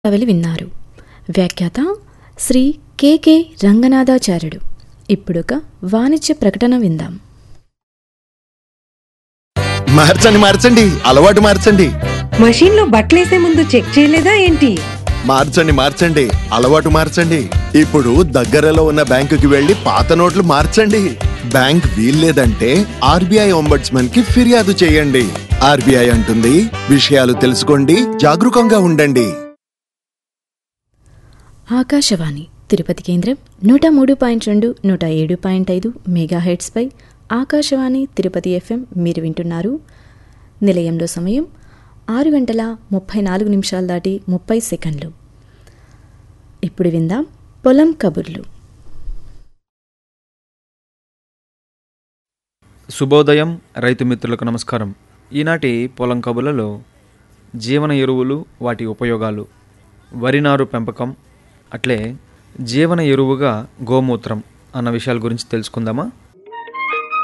కవలి విన్నారు వ్యాఖ్యాత శ్రీ కెకే రంగనాథాచార్యుడు ఇప్పుడొక వాణిజ్య ప్రకటన విందాం మార్చండి మార్చండి అలవాటు మార్చండి మషీన్ లో బట్టలేసే ముందు చెక్ చేయలేదా ఏంటి మార్చండి మార్చండి అలవాటు మార్చండి ఇప్పుడు దగ్గరలో ఉన్న బ్యాంకుకి వెళ్లి పాత నోట్లు మార్చండి బ్యాంక్ వీల్లేదంటే ఆర్బీఐ ఒంబడ్స్మన్ కి ఫిర్యాదు చేయండి ఆర్బీఐ అంటుంది విషయాలు తెలుసుకోండి జాగరూకంగా ఉండండి ఆకాశవాణి తిరుపతి కేంద్రం నూట మూడు పాయింట్ రెండు నూట ఏడు పాయింట్ ఐదు మెగాహెడ్స్పై ఆకాశవాణి తిరుపతి ఎఫ్ఎం మీరు వింటున్నారు నిలయంలో సమయం ఆరు గంటల ముప్పై నాలుగు నిమిషాలు దాటి ముప్పై సెకండ్లు ఇప్పుడు విందాం పొలం కబుర్లు శుభోదయం రైతు మిత్రులకు నమస్కారం ఈనాటి పొలం కబుర్లలో జీవన ఎరువులు వాటి ఉపయోగాలు వరి నారు పెంపకం అట్లే జీవన ఎరువుగా గోమూత్రం అన్న విషయాల గురించి తెలుసుకుందామా